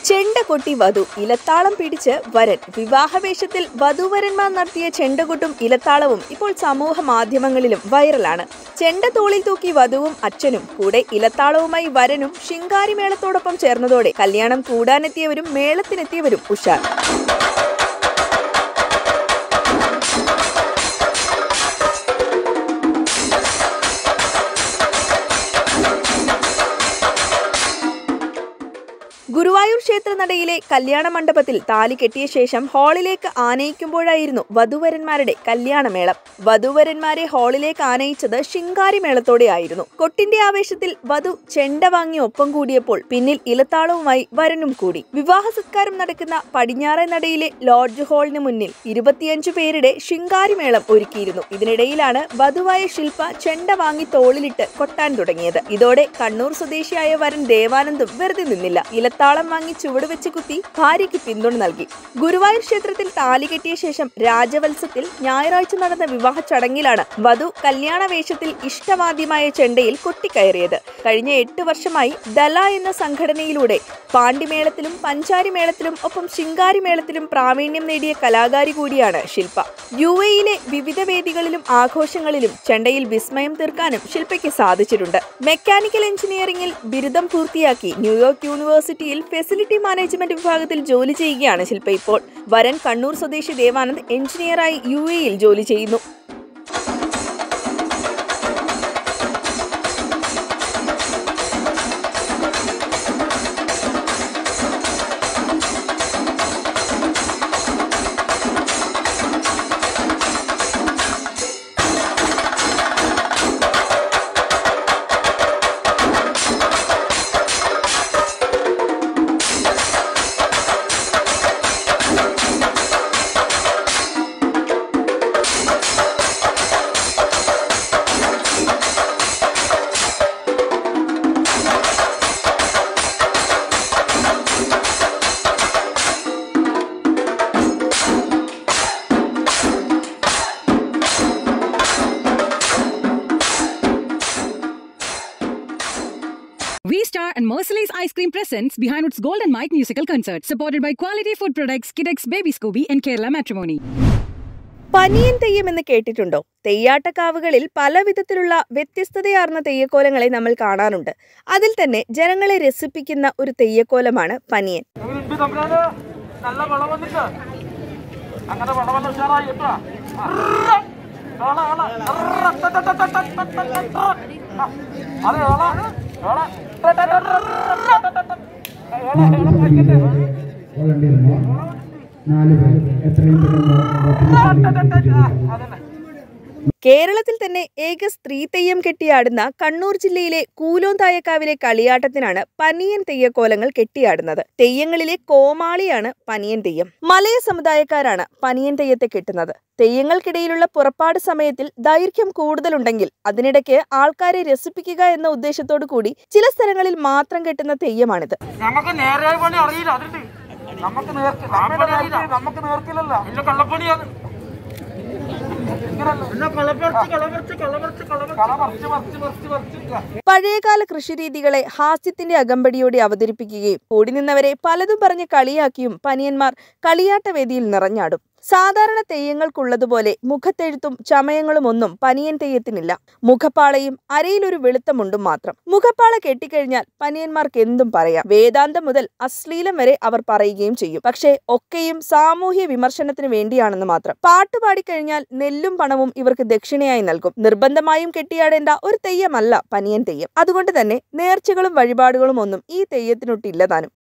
ചെണ്ട കൊട്ടി വധു ഇലത്താളം പിടിച്ച് വരൻ വിവാഹവേഷത്തിൽ വധുവരന്മാർ നടത്തിയ ചെണ്ടകൊട്ടും ഇലത്താളവും ഇപ്പോൾ സമൂഹ മാധ്യമങ്ങളിലും വൈറലാണ് ചെണ്ട തോളിൽ തൂക്കി വധുവും അച്ഛനും കൂടെ ഇലത്താളവുമായി വരനും ശിങ്കാരിമേളത്തോടൊപ്പം ചേർന്നതോടെ കല്യാണം കൂടാനെത്തിയവരും മേളത്തിനെത്തിയവരും ഉഷാർ ഗുരുവായൂർ ക്ഷേത്രനടയിലെ കല്യാണ മണ്ഡപത്തിൽ താലി കെട്ടിയ ശേഷം ഹാളിലേക്ക് ആനയിക്കുമ്പോഴായിരുന്നു വധുവരന്മാരുടെ കല്യാണമേളം വധുവരന്മാരെ ഹാളിലേക്ക് ആനയിച്ചത് ശിങ്കാരിമേളത്തോടെയായിരുന്നു കൊട്ടിന്റെ ആവേശത്തിൽ വധു ചെണ്ട വാങ്ങി ഒപ്പം കൂടിയപ്പോൾ പിന്നിൽ ഇലത്താളവുമായി വരനും കൂടി വിവാഹ സത്കാരം നടക്കുന്ന പടിഞ്ഞാറേ നടയിലെ ലോഡ്ജ് ഹാളിന് മുന്നിൽ ഇരുപത്തിയഞ്ചു പേരുടെ ശിങ്കാരിമേളം ഒരുക്കിയിരുന്നു ഇതിനിടയിലാണ് വധുവായ ശില്പ ചെണ്ട വാങ്ങി തോളിലിട്ട് കൊട്ടാൻ തുടങ്ങിയത് ഇതോടെ കണ്ണൂർ സ്വദേശിയായ വരൻ ദേവാനന്ദും വെറുതെ നിന്നില്ല ഇലത്താളം വാങ്ങി ചുവട് വെച്ച് കുത്തി ഭാര്യയ്ക്ക് പിന്തുണ നൽകി ഗുരുവായൂർ ക്ഷേത്രത്തിൽ താലി കെട്ടിയ ശേഷം രാജവത്സത്തിൽ ഞായറാഴ്ച നടന്ന വിവാഹ ചടങ്ങിലാണ് വധു കല്യാണ വേഷത്തിൽ ഇഷ്ടവാദ്യമായ ചെണ്ടയിൽ കൊട്ടിക്കയറിയത് കഴിഞ്ഞ എട്ട് വർഷമായി ദല എന്ന സംഘടനയിലൂടെ പാണ്ടിമേളത്തിലും പഞ്ചാരിമേളത്തിലും ഒപ്പം ശിങ്കാരിമേളത്തിലും പ്രാവീണ്യം നേടിയ കലാകാരി കൂടിയാണ് ശില്പ യു എയിലെ വിവിധ വേദികളിലും ആഘോഷങ്ങളിലും ചെണ്ടയിൽ വിസ്മയം തീർക്കാനും ശില്പയ്ക്ക് സാധിച്ചിട്ടുണ്ട് മെക്കാനിക്കൽ എഞ്ചിനീയറിംഗിൽ ബിരുദം പൂർത്തിയാക്കി ന്യൂയോർക്ക് യൂണിവേഴ്സിറ്റിയിൽ ഫെസിലിറ്റി മാനേജ്മെന്റ് വിഭാഗത്തിൽ ജോലി ചെയ്യുകയാണ് ശില്പ ഇപ്പോൾ വരൻ കണ്ണൂർ സ്വദേശി ദേവാനന്ദ് എഞ്ചിനീയറായി യു എയിൽ ജോലി ചെയ്യുന്നു V Star and Merciless Ice Cream presents Behind Its Golden Mike musical concert, supported by quality food products, Kidex Baby Scooby, and Kerala Matrimony. Paniyan theyyam എന്ന് കേട്ടിട്ടുണ്ടോ തെയ്യാട്ടക്കാവുകളിൽ പല വിധത്തിലുള്ള വ്യത്യസ്തതയാർന്ന തെയ്യക്കോലങ്ങളെ നമ്മൾ കാണാറുണ്ട് അതിൽ തന്നെ ജനങ്ങളെ രസിപ്പിക്കുന്ന ഒരു തെയ്യക്കോലമാണ് പനിയൻ ഇണ്ട് തമ്പുരാന് നല്ല വളം വന്നിട്ട് അങ്ങനെ വളം വന്ന് ഉഷാറായി കേട്ടോ ഓള ഓള അതെ ഓള ഓള വോളണ്ടിയർമാർ നാല് പേർ എത്രയും പെട്ടെന്ന് അതന്നെ കേരളത്തിൽ തന്നെ ഏക സ്ത്രീ തെയ്യം കെട്ടിയാടുന്ന കണ്ണൂർ ജില്ലയിലെ കൂലോന്തായക്കാവിലെ കളിയാട്ടത്തിനാണ് പനിയൻ തെയ്യക്കോലങ്ങൾ കെട്ടിയാടുന്നത് തെയ്യങ്ങളിലെ കോമാളിയാണ് പനിയൻ തെയ്യം മലയ സമുദായക്കാരാണ് പനിയൻ തെയ്യത്തെ കെട്ടുന്നത് തെയ്യങ്ങൾക്കിടയിലുള്ള പുറപ്പാട് സമയത്തിൽ ദൈർഘ്യം കൂടുതലുണ്ടെങ്കിൽ അതിനിടയ്ക്ക് ആൾക്കാരെ രസിപ്പിക്കുക എന്ന ഉദ്ദേശത്തോടു കൂടി ചില സ്ഥലങ്ങളിൽ മാത്രം കെട്ടുന്ന തെയ്യമാണിത് നമുക്ക് നേരായ പണി അറിയില്ല അതിണ്ട് നമുക്ക് നേർക്ക് പണി അറിയില്ല നമുക്ക് നേർക്കില്ലല്ല ഇല്ല കള്ളപ്പണിയാണ് പഴയകാല കൃഷിരീതികളെ ഹാസ്യത്തിന്റെ അകമ്പടിയോടെ അവതരിപ്പിക്കുകയും കൂടി നിന്നവരെ പലതും പറഞ്ഞ് കളിയാക്കിയും പനിയന്മാർ കളിയാട്ടവേദിയിൽ നിറഞ്ഞാടും സാധാരണ തെയ്യങ്ങൾക്കുള്ളതുപോലെ മുഖത്തെഴുത്തും ചമയങ്ങളും ഒന്നും പനിയൻ തെയ്യത്തിനില്ല മുഖപ്പാളയും അരയിലൊരു വെളുത്ത മുണ്ടും മാത്രം മുഖപ്പാള കെട്ടിക്കഴിഞ്ഞാൽ പനിയന്മാർക്ക് എന്തും പറയാം വേദാന്തം മുതൽ അശ്ലീലം വരെ അവർ പറയുകയും ചെയ്യും പക്ഷേ ഒക്കെയും സാമൂഹ്യ വിമർശനത്തിന് വേണ്ടിയാണെന്ന് മാത്രം പാട്ട് പാടിക്കഴിഞ്ഞാൽ നെല്ലും പണവും ഇവർക്ക് ദക്ഷിണയായി നൽകും നിർബന്ധമായും കെട്ടിയാടേണ്ട ഒരു തെയ്യമല്ല പനിയൻ തെയ്യം അതുകൊണ്ട് തന്നെ നേർച്ചകളും വഴിപാടുകളും ഒന്നും ഈ തെയ്യത്തിനൊട്ടില്ല താനും